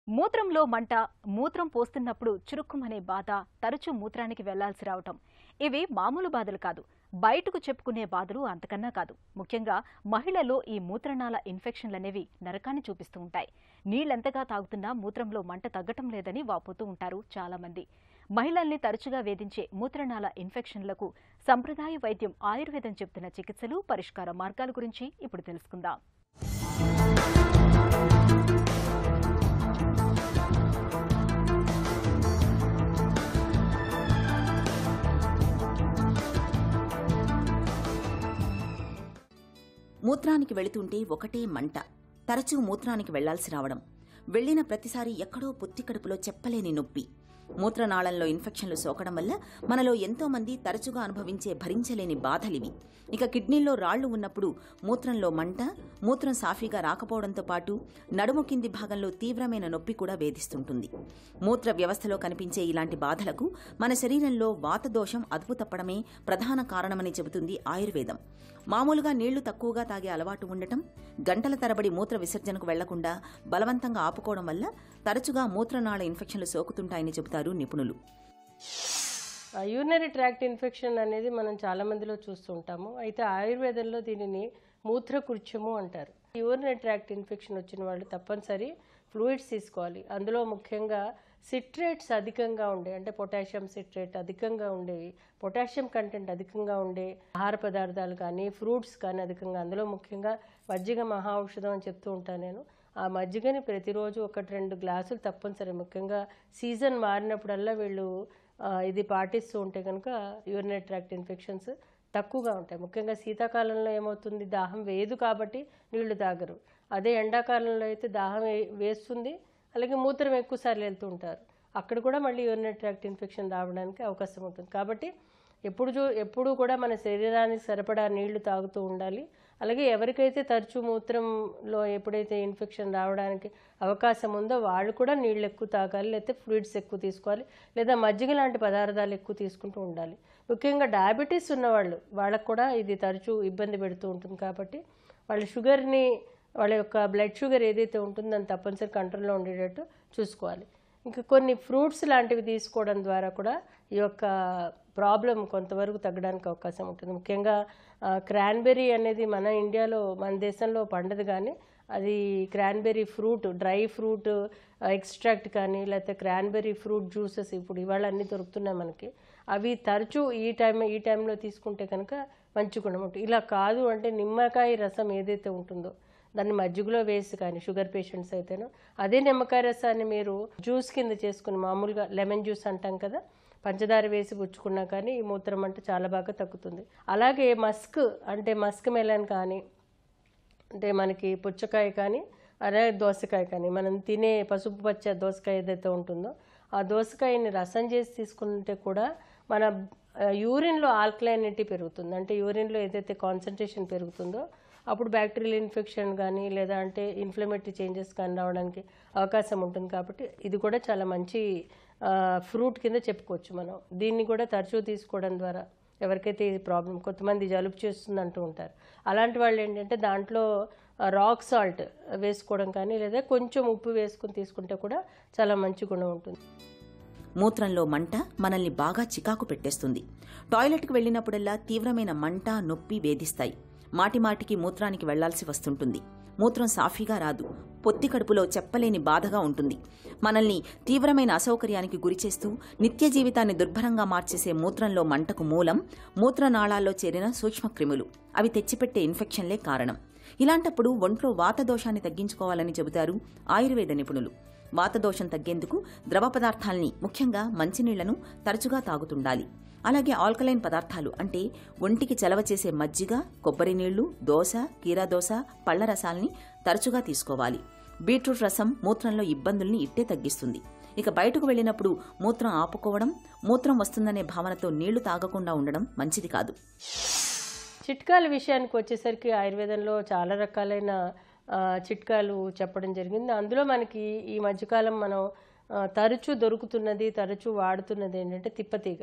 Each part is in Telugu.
మూత్రంలో మంట మూత్రం పోస్తున్నప్పుడు చురుక్కుమనే బాధ తరచూ మూత్రానికి వెళ్లాల్సి రావటం ఇవి మామూలు బాధలు కాదు బయటకు చెప్పుకునే బాధలు అంతకన్నా కాదు ముఖ్యంగా మహిళల్లో ఈ మూత్రనాళ ఇన్ఫెక్షన్లనేవి నరకాన్ని చూపిస్తూ ఉంటాయి నీళ్లెంతగా తాగుతున్నా మూత్రంలో మంట తగ్గటం లేదని వాపోతూ ఉంటారు చాలా మంది మహిళల్ని తరచుగా వేధించే మూత్రనాళ ఇన్ఫెక్షన్లకు సంప్రదాయ వైద్యం ఆయుర్వేదం చెబుతున్న చికిత్సలు పరిష్కార మార్గాల గురించి ఇప్పుడు తెలుసుకుందాం మూత్రానికి వెళుతుంటే ఒకటే మంట తరచూ మూత్రానికి వెళ్లాల్సి రావడం వెళ్లిన ప్రతిసారి ఎక్కడో పొత్తి కడుపులో చెప్పలేని నొప్పి మూత్రనాళంలో ఇన్ఫెక్షన్లు సోకడం వల్ల మనలో ఎంతో మంది తరచుగా అనుభవించే భరించలేని బాధలివి ఇక కిడ్నీల్లో రాళ్లు ఉన్నప్పుడు మూత్రంలో మంట మూత్రం సాఫీగా రాకపోవడంతో పాటు నడుము కింది భాగంలో తీవ్రమైన నొప్పి కూడా వేధిస్తుంటుంది మూత్ర వ్యవస్థలో కనిపించే ఇలాంటి బాధలకు మన శరీరంలో వాతదోషం అదుపు తప్పడమే ప్రధాన కారణమని చెబుతుంది ఆయుర్వేదం మామూలుగా నీళ్లు తక్కువగా తాగే అలవాటు ఉండటం గంటల తరబడి మూత్ర విసర్జనకు వెళ్లకుండా బలవంతంగా ఆపుకోవడం వల్ల తరచుగా మూత్రనాళ ఇన్ఫెక్షన్లు సోకుతుంటాయని చెబుతారు నిపుణులు యూరినరీ ట్రాక్ట్ ఇన్ఫెక్షన్ అనేది మనం చాలా మందిలో చూస్తూ ఉంటాము అయితే ఆయుర్వేదంలో దీనిని మూత్రకృత్యము అంటారు యూరినరీ ట్రాక్ట్ ఇన్ఫెక్షన్ వచ్చిన వాళ్ళు తప్పనిసరి ఫ్లూయిడ్స్ తీసుకోవాలి అందులో ముఖ్యంగా సిట్రేట్స్ అధికంగా ఉండే అంటే పొటాషియం సిట్రేట్ అధికంగా ఉండేవి పొటాషియం కంటెంట్ అధికంగా ఉండే ఆహార పదార్థాలు కానీ ఫ్రూట్స్ కానీ అధికంగా అందులో ముఖ్యంగా మజ్జిగ మహా ఔషధం అని చెప్తూ ఉంటాను నేను ఆ మజ్జిగని ప్రతిరోజు ఒకటి రెండు గ్లాసులు తప్పనిసరి ముఖ్యంగా సీజన్ మారినప్పుడల్లా వీళ్ళు ఆ, ఇది పాటిస్తూ ఉంటే కనుక యూరినరీ ట్రాక్ట్ ఇన్ఫెక్షన్స్ తక్కువగా ఉంటాయి ముఖ్యంగా శీతాకాలంలో ఏమవుతుంది దాహం వేయదు కాబట్టి నీళ్లు తాగరు అదే ఎండాకాలంలో అయితే దాహం వే- వేస్తుంది అలాగే మూత్రం ఎక్కువసార్లు వెళ్తూ ఉంటారు అక్కడ కూడా మళ్ళీ యూరినరీ ట్రాక్ట్ ఇన్ఫెక్షన్ రావడానికి అవకాశం ఉంటుంది కాబట్టి ఎప్పుడు చూ ఎప్పుడు కూడా మన శరీరానికి సరిపడా నీళ్లు తాగుతూ ఉండాలి అలాగే ఎవరికైతే తరచూ మూత్రంలో ఎప్పుడైతే ఇన్ఫెక్షన్ రావడానికి అవకాశం ఉందో వాళ్ళు కూడా నీళ్ళు ఎక్కువ తాగాలి లేకపోతే ఫ్లూయిడ్స్ ఎక్కువ తీసుకోవాలి లేదా మజ్జిగ లాంటి పదార్థాలు ఎక్కువ తీసుకుంటూ ఉండాలి ముఖ్యంగా డయాబెటీస్ ఉన్నవాళ్ళు వాళ్ళకు కూడా ఇది తరచూ ఇబ్బంది పెడుతూ ఉంటుంది కాబట్టి వాళ్ళ షుగర్ని వాళ్ళ యొక్క బ్లడ్ షుగర్ ఏదైతే ఉంటుందో దాన్ని తప్పనిసరి కంట్రోల్లో ఉండేటట్టు చూసుకోవాలి ఇంకా కొన్ని ఫ్రూట్స్ లాంటివి తీసుకోవడం ద్వారా కూడా ఈ యొక్క ప్రాబ్లం కొంతవరకు తగ్గడానికి అవకాశం ఉంటుంది ముఖ్యంగా క్రాన్బెర్రీ అనేది మన ఇండియాలో మన దేశంలో పండదు కానీ అది cranberry fruit dry fruit extract కానీ లేకపోతే క్రాన్బెర్రీ ఫ్రూట్ జ్యూసెస్ ఇప్పుడు ఇవాళ అన్నీ దొరుకుతున్నాయి మనకి అవి తరచూ ఈ టైం ఈ టైంలో తీసుకుంటే కనుక మంచి గుణం ఉంటుంది ఇలా కాదు అంటే నిమ్మకాయ రసం ఏదైతే ఉంటుందో దాన్ని మజ్జిగలో వేసి కానీ షుగర్ పేషెంట్స్ అయితేనో అదే నిమ్మకాయ రసాన్ని మీరు జ్యూస్ కింద చేసుకుని మామూలుగా లెమన్ జ్యూస్ అంటాం కదా పంచదార వేసి పుచ్చుకున్నా కానీ ఈ మూత్రం అంటే చాలా బాగా తగ్గుతుంది అలాగే మస్క్ అంటే మస్క్ మెలన్ కానీ అంటే మనకి పుచ్చకాయ కానీ అలాగే దోసకాయ కానీ మనం తినే పసుపు పచ్చ దోసకాయ ఏదైతే ఉంటుందో ఆ దోసకాయని రసం చేసి తీసుకుంటే కూడా మన ఆ, యూరిన్లో ఆల్కలైనిటీ పెరుగుతుంది అంటే యూరిన్లో ఏదైతే కాన్సన్ట్రేషన్ పెరుగుతుందో అప్పుడు బ్యాక్టీరియల్ ఇన్ఫెక్షన్ కానీ లేదా అంటే ఇన్ఫ్లమేటరీ చేంజెస్ కానీ రావడానికి అవకాశం ఉంటుంది కాబట్టి ఇది కూడా చాలా మంచి ఫ్రూట్ కింద చెప్పుకోవచ్చు మనం దీన్ని కూడా తరచూ తీసుకోవడం ద్వారా ఎవరికైతే ఇది ప్రాబ్లం కొంతమంది జలుబు చేస్తుంది అంటూ ఉంటారు అలాంటి వాళ్ళు ఏంటంటే దాంట్లో రాక్ సాల్ట్ వేసుకోవడం కానీ లేదా కొంచెం ఉప్పు వేసుకుని తీసుకుంటే కూడా చాలా మంచి గుణం ఉంటుంది మూత్రంలో మంట మనల్ని బాగా చికాకు పెట్టేస్తుంది టాయిలెట్కి వెళ్ళినప్పుడల్లా తీవ్రమైన మంట నొప్పి వేధిస్తాయి మాటిమాటికి మూత్రానికి వెళ్లాల్సి వస్తుంటుంది మూత్రం సాఫీగా రాదు పొత్తి కడుపులో చెప్పలేని బాధగా ఉంటుంది మనల్ని తీవ్రమైన అసౌకర్యానికి గురిచేస్తూ నిత్య జీవితాన్ని దుర్భరంగా మార్చేసే మూత్రంలో మంటకు మూలం మూత్రనాళాల్లో చేరిన సూక్ష్మక్రిములు అవి తెచ్చిపెట్టే ఇన్ఫెక్షన్లే కారణం ఇలాంటప్పుడు ఒంట్లో వాతదోషాన్ని తగ్గించుకోవాలని చెబుతారు ఆయుర్వేద నిపుణులు వాతదోషం తగ్గేందుకు ద్రవ పదార్థాల్ని ముఖ్యంగా మంచినీళ్లను తరచుగా తాగుతుండాలి అలాగే ఆల్కలైన్ పదార్థాలు అంటే ఒంటికి చలవ చేసే మజ్జిగ కొబ్బరి నీళ్లు దోస కీరా దోస పళ్ల రసాల్ని తరచుగా తీసుకోవాలి బీట్రూట్ రసం మూత్రంలో ఇబ్బందుల్ని ఇట్టే తగ్గిస్తుంది ఇక బయటకు వెళ్ళినప్పుడు మూత్రం ఆపుకోవడం మూత్రం వస్తుందనే భావనతో నీళ్లు తాగకుండా ఉండడం మంచిది కాదు చిట్కాల విషయానికి వచ్చేసరికి ఆయుర్వేదంలో చాలా రకాలైన ఆ, చిట్కాలు చెప్పడం జరిగింది అందులో మనకి ఈ మధ్యకాలం మనం ఆ, తరచూ దొరుకుతున్నది తరచూ వాడుతున్నది ఏంటంటే తిప్పతీగ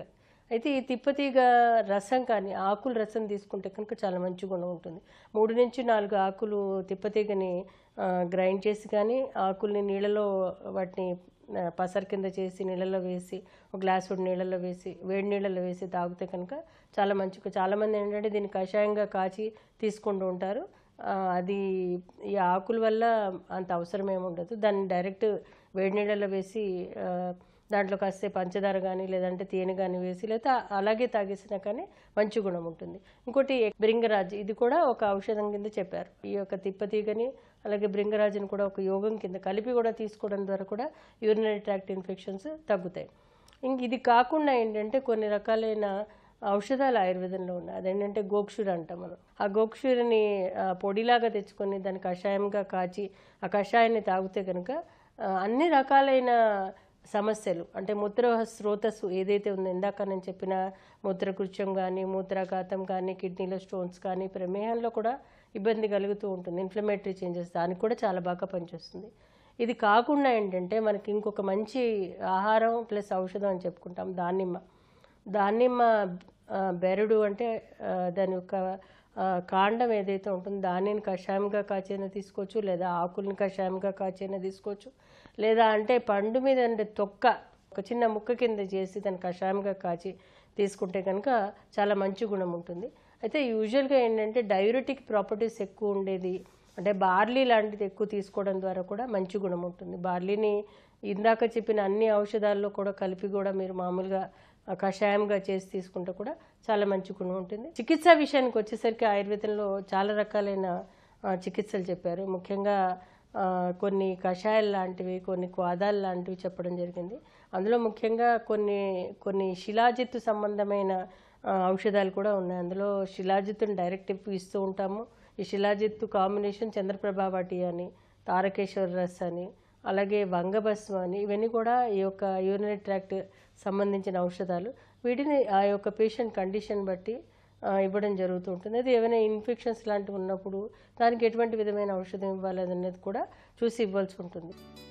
అయితే ఈ తిప్పతీగ రసం కానీ ఆకుల రసం తీసుకుంటే కనుక చాలా మంచి గుణం ఉంటుంది మూడు నుంచి నాలుగు ఆకులు తిప్పతీగని గ్రైండ్ చేసి కానీ ఆకుల్ని నీళ్ళలో వాటిని ఆ, పసరు కింద చేసి నీళ్ళలో వేసి ఒక గ్లాస్ నీళ్ళలో వేసి వేడి నీళ్ళలో వేసి తాగితే కనుక చాలా మంచి చాలామంది ఏంటంటే దీన్ని కషాయంగా కాచి తీసుకుంటూ ఉంటారు ఆ, అది ఈ ఆకుల వల్ల అంత అవసరం ఏమి ఉండదు దాన్ని డైరెక్ట్ వేడి నీళ్ళలో వేసి ఆ, దాంట్లో కాస్త పంచదార కానీ లేదంటే తేనె కానీ వేసి లేదా అలాగే తాగేసినా కానీ మంచి గుణం ఉంటుంది ఇంకోటి బ్రింగరాజ్ ఇది కూడా ఒక ఔషధం కింద చెప్పారు ఈ యొక్క తిప్పతీగని అలాగే బ్రింగరాజుని కూడా ఒక యోగం కింద కలిపి కూడా తీసుకోవడం ద్వారా కూడా యూరినరీ ట్రాక్ట్ ఇన్ఫెక్షన్స్ తగ్గుతాయి ఇంక ఇది కాకుండా ఏంటంటే కొన్ని రకాలైన ఔషధాలు ఆయుర్వేదంలో ఉన్నాయి అదేంటంటే గోక్షుర అంటాం మనం ఆ గోక్షురని ఆ, పొడిలాగా తెచ్చుకొని దాన్ని కషాయంగా కాచి ఆ కషాయాన్ని తాగితే కనుక ఆ, అన్ని రకాలైన సమస్యలు అంటే మూత్ర స్రోతస్సు ఏదైతే ఉందో ఇందాక నేను చెప్పిన మూత్రకృత్యం కానీ మూత్రాఘాతం కానీ కిడ్నీలో స్టోన్స్ కానీ ప్రమేహంలో కూడా ఇబ్బంది కలుగుతూ ఉంటుంది ఇన్ఫ్లమేటరీ చేంజెస్ దానికి కూడా చాలా బాగా పనిచేస్తుంది ఇది కాకుండా ఏంటంటే మనకి ఇంకొక మంచి ఆహారం ప్లస్ ఔషధం అని చెప్పుకుంటాం దానిమ్మ దానిమ్మ ఆ, బెరడు అంటే ఆ, దాని యొక్క ఆ, కాండం ఏదైతే ఉంటుందో దానిని కషాయంగా కాచైనా తీసుకోవచ్చు లేదా ఆకుల్ని కషాయంగా కాచైనా తీసుకోవచ్చు లేదా అంటే పండు మీద ఉండే తొక్క ఒక చిన్న ముక్క కింద చేసి దాన్ని కషాయంగా కాచి తీసుకుంటే కనుక చాలా మంచి గుణం ఉంటుంది అయితే యూజువల్గా ఏంటంటే డైయూరెటిక్ ప్రాపర్టీస్ ఎక్కువ ఉండేది అంటే బార్లీ లాంటిది ఎక్కువ తీసుకోవడం ద్వారా కూడా మంచి గుణం ఉంటుంది బార్లీని ఇందాక చెప్పిన అన్ని ఔషధాల్లో కూడా కలిపి కూడా మీరు మామూలుగా ఆ, కషాయంగా చేసి తీసుకుంటే కూడా చాలా మంచి గుణం ఉంటుంది చికిత్స విషయానికి వచ్చేసరికి ఆయుర్వేదంలో చాలా రకాలైన ఆ, చికిత్సలు చెప్పారు ముఖ్యంగా ఆ, కొన్ని కషాయాలు లాంటివి కొన్ని క్వాదాలు లాంటివి చెప్పడం జరిగింది అందులో ముఖ్యంగా కొన్ని కొన్ని శిలాజిత్తు సంబంధమైన ఆ, ఔషధాలు కూడా ఉన్నాయి అందులో శిలాజిత్తుని డైరెక్ట్ ఇస్తూ ఉంటాము ఈ శిలాజిత్తు కాంబినేషన్ చంద్రప్రభా వాటి అని తారకేశ్వర రస్ అని అలాగే వంగభస్మ అని ఇవన్నీ కూడా ఈ యొక్క యూరినరీ ట్రాక్ట్ సంబంధించిన ఔషధాలు వీటిని ఆ యొక్క పేషెంట్ కండిషన్ బట్టి ఆ, ఇవ్వడం జరుగుతూ ఉంటుంది అది ఏమైనా ఇన్ఫెక్షన్స్ లాంటివి ఉన్నప్పుడు దానికి ఎటువంటి విధమైన ఔషధం ఇవ్వాలి అనేది కూడా చూసి ఇవ్వాల్సి ఉంటుంది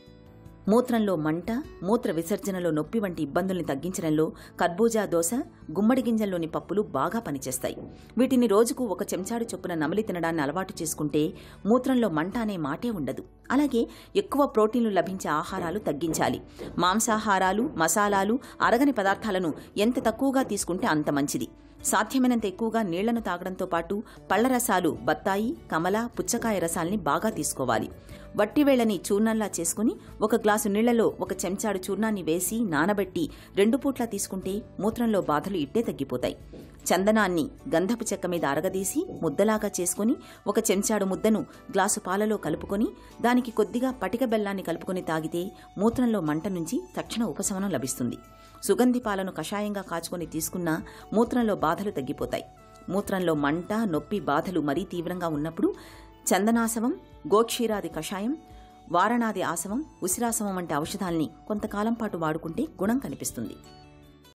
మూత్రంలో మంట మూత్ర విసర్జనలో నొప్పి వంటి ఇబ్బందుల్ని తగ్గించడంలో కర్బూజా దోస గుమ్మడి గింజల్లోని పప్పులు బాగా పనిచేస్తాయి వీటిని రోజుకు ఒక చెంచాడు చొప్పున నమిలి తినడాన్ని అలవాటు చేసుకుంటే మూత్రంలో మంట అనే మాటే ఉండదు అలాగే ఎక్కువ ప్రోటీన్లు లభించే ఆహారాలు తగ్గించాలి మాంసాహారాలు మసాలాలు అరగని పదార్థాలను ఎంత తక్కువగా తీసుకుంటే అంత మంచిది సాధ్యమైనంత ఎక్కువగా నీళ్లను తాగడంతో పాటు పళ్ల రసాలు బత్తాయి కమల పుచ్చకాయ రసాల్ని బాగా తీసుకోవాలి వట్టివేళ్లని చూర్ణంలా చేసుకుని ఒక గ్లాసు నీళ్లలో ఒక చెంచాడు చూర్ణాన్ని వేసి నానబెట్టి రెండు పూట్లా తీసుకుంటే మూత్రంలో బాధలు ఇట్టే తగ్గిపోతాయి చందనాన్ని గంధపు చెక్క మీద అరగదీసి ముద్దలాగా చేసుకుని ఒక చెంచాడు ముద్దను గ్లాసు పాలలో కలుపుకొని దానికి కొద్దిగా పటిక బెల్లాన్ని కలుపుకొని తాగితే మూత్రంలో మంట నుంచి తక్షణ ఉపశమనం లభిస్తుంది సుగంధి పాలను కషాయంగా కాచుకొని తీసుకున్నా మూత్రంలో బాధలు తగ్గిపోతాయి మూత్రంలో మంట నొప్పి బాధలు మరీ తీవ్రంగా ఉన్నప్పుడు చందనాసవం గోక్షీరాది కషాయం వారణాది ఆసవం ఉసిరాసవం వంటి ఔషధాల్ని కొంతకాలం పాటు వాడుకుంటే గుణం కనిపిస్తుంది